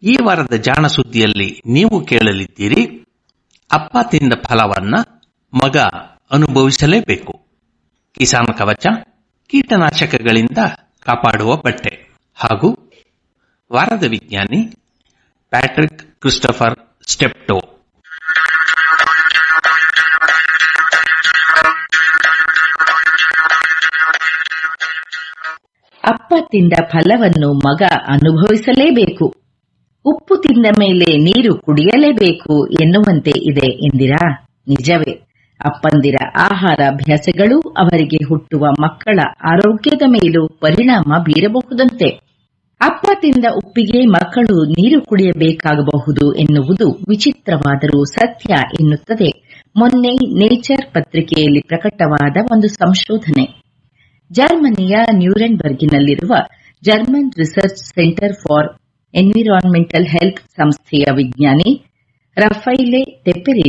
ಈ ವಾರದ ಜಾಣ ಸುದ್ದಿಯಲ್ಲಿ ನೀವು ಕೇಳಲಿದ್ದೀರಿ ಅಪ್ಪ ತಿಂದ ಫಲವನ್ನ ಮಗ ಅನುಭವಿಸಲೇಬೇಕು ಕಿಸಾನ ಕವಚ ಕೀಟನಾಶಕಗಳಿಂದ ಕಾಪಾಡುವ ಬಟ್ಟೆ ಹಾಗೂ ವಾರದ ವಿಜ್ಞಾನಿ ಪ್ಯಾಟ್ರಿಕ್ ಕ್ರಿಸ್ಟಫರ್ ಸ್ಟೆಪ್ಟೋ ಅಪ್ಪ ತಿಂದ ಫಲವನ್ನು ಮಗ ಅನುಭವಿಸಲೇಬೇಕು ಉಪ್ಪು ತಿಂದ ಮೇಲೆ ನೀರು ಕುಡಿಯಲೇಬೇಕು ಎನ್ನುವಂತೆ ಇದೆ ಎಂದಿರಾ ನಿಜವೇ ಅಪ್ಪಂದಿರ ಆಹಾರ ಅಭ್ಯಾಸಗಳು ಅವರಿಗೆ ಹುಟ್ಟುವ ಮಕ್ಕಳ ಆರೋಗ್ಯದ ಮೇಲೂ ಪರಿಣಾಮ ಬೀರಬಹುದಂತೆ ಅಪ್ಪ ತಿಂದ ಉಪ್ಪಿಗೆ ಮಕ್ಕಳು ನೀರು ಕುಡಿಯಬೇಕಾಗಬಹುದು ಎನ್ನುವುದು ವಿಚಿತ್ರವಾದರೂ ಸತ್ಯ ಎನ್ನುತ್ತದೆ ಮೊನ್ನೆ ನೇಚರ್ ಪತ್ರಿಕೆಯಲ್ಲಿ ಪ್ರಕಟವಾದ ಒಂದು ಸಂಶೋಧನೆ ಜರ್ಮನಿಯ ನ್ಯೂರೆನ್ಬರ್ಗಿನಲ್ಲಿರುವ German research centre for environmental health ಸಂಸ್ಥೆಯ ವಿಜ್ಞಾನಿ ರಫೈಲೆ ಟೆಪೆರಿನಿ